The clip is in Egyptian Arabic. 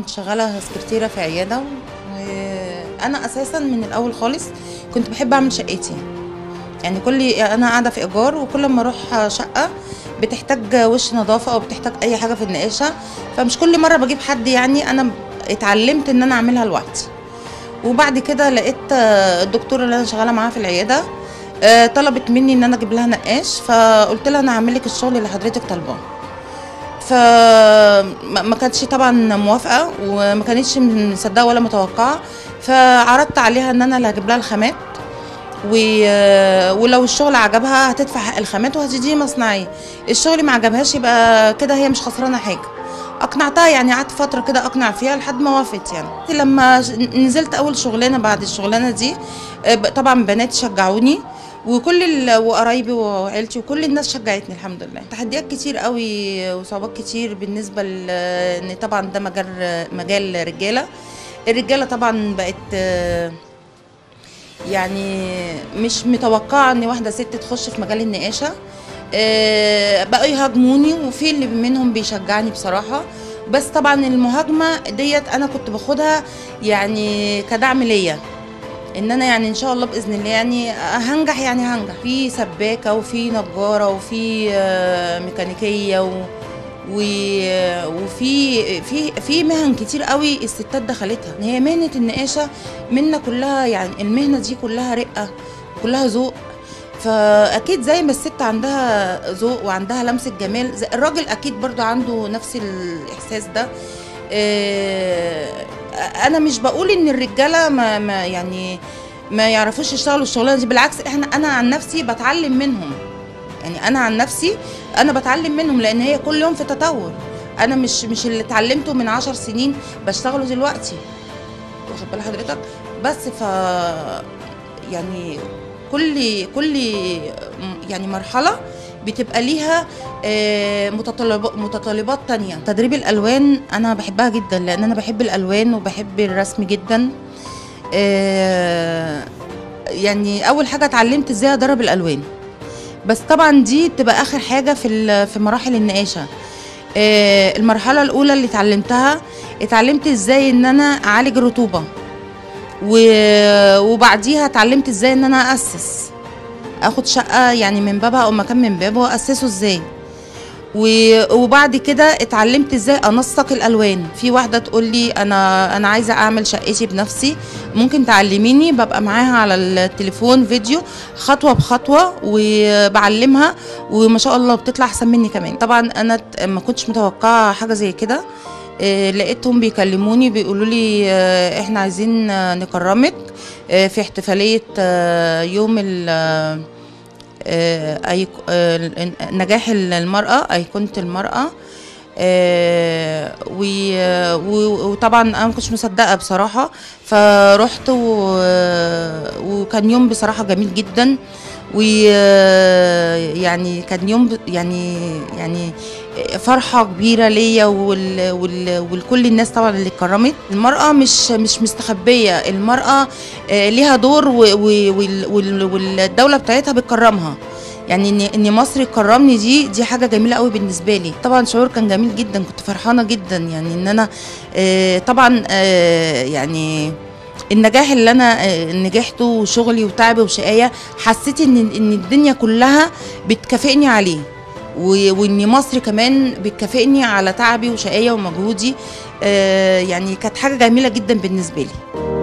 كنت شغاله سكرتيره في عياده وانا اساسا من الاول خالص كنت بحب اعمل شقتي يعني كل انا قاعده في ايجار وكل ما اروح شقه بتحتاج وش نظافه او بتحتاج اي حاجه في النقاشه فمش كل مره بجيب حد يعني انا اتعلمت ان انا اعملها لوحدي وبعد كده لقيت الدكتوره اللي انا شغاله معاها في العياده آه، طلبت مني ان انا اجيب لها نقاش فقلت لها انا هعمل لك الشغل اللي حضرتك طالباه فما كانتش طبعا موافقه وما كانتش مصدقه ولا متوقعه فعرضت عليها ان انا اللي هجيب لها الخامات و- ولو الشغل عجبها هتدفع حق الخامات وهتديني مصنعيه الشغل ما عجبهاش يبقى كده هي مش خسرانه حاجه اقنعتها يعني قعدت فتره كده اقنع فيها لحد ما وافقت يعني لما ش- نزلت اول شغلانه بعد الشغلانه دي آه، ب- طبعا بناتي شجعوني وكل ال- وقرايبي وعيلتي وكل الناس شجعتني الحمد لله تحديات كتير قوي وصعوبات كتير بالنسبه ل- ان طبعا ده مجال مجال رجاله الرجاله طبعا بقت آه، يعني مش متوقعه ان واحده ست تخش في مجال النقاشه آه، بقوا يهاجموني وفي اللي منهم بيشجعني بصراحه بس طبعا المهاجمه ديت انا كنت باخدها يعني كدعم ليا ان انا يعني ان شاء الله باذن الله يعني هنجح يعني هنجح في سباكه وفي نجاره وفي آه، ميكانيكيه و و- وفي في في مهن كتير قوي الستات دخلتها هي مهنه النقاشه مهنه كلها يعني المهنه دي كلها رقه كلها ذوق فاكيد زي ما الست عندها ذوق وعندها لمسه جمال زي- الراجل اكيد برضو عنده نفس الاحساس ده آه، انا مش بقول ان الرجاله ما, ما يعني ما يعرفوش يشتغلوا الشغلانه دي بالعكس احنا انا عن نفسي بتعلم منهم يعني انا عن نفسي انا بتعلم منهم لان هي كل يوم في تطور انا مش مش اللي اتعلمته من عشر سنين بشتغله دلوقتي واخد بال حضرتك بس ف يعني كل كل يعني مرحله بتبقى ليها آه، متطلبات متطلبات تانية تدريب الالوان انا بحبها جدا لان انا بحب الالوان وبحب الرسم جدا آه، يعني اول حاجه اتعلمت ازاي ادرب الالوان بس طبعا دي بتبقى اخر حاجه في ال- في مراحل النقاشه آه، المرحله الاولى اللي اتعلمتها اتعلمت ازاي ان انا اعالج الرطوبه و- وبعديها اتعلمت ازاي ان انا اسس اخد شقه يعني من بابها او مكان من بابه واسسه ازاي و- وبعد كده اتعلمت ازاي انسق الالوان في واحده تقول لي انا انا عايزه اعمل شقتي بنفسي ممكن تعلميني ببقى معاها على التليفون فيديو خطوه بخطوه وبعلمها وما شاء الله بتطلع احسن مني كمان طبعا انا ت- ما كنتش متوقعه حاجه زي كده آه، لقيتهم بيكلموني بيقولوا لي آه، احنا عايزين آه، نكرمك آه، في احتفاليه آه، يوم ال آه، أيق- آه، نجاح المرأة أيقونة المرأة آه، و- و- وطبعا انا ما كنتش مصدقه بصراحه فرحت و- وكان يوم بصراحه جميل جدا ويعني كان يوم ب- يعني يعني فرحه كبيره ليا وال- وال- ولكل الناس طبعا اللي اتكرمت المراه مش مش مستخبيه المراه آه، ليها دور و- و- وال- وال- والدوله بتاعتها بتكرمها يعني ان ان مصر تكرمني دي دي حاجه جميله قوي بالنسبه لي طبعا شعور كان جميل جدا كنت فرحانه جدا يعني ان انا آه، طبعا آه، يعني النجاح اللي انا آه، نجحته وشغلي وتعبي وشقايه حسيت ان ان الدنيا كلها بتكافئني عليه و- وان مصر كمان بتكافئني على تعبي وشقايه ومجهودي آه، يعني كانت حاجه جميله جدا بالنسبه لي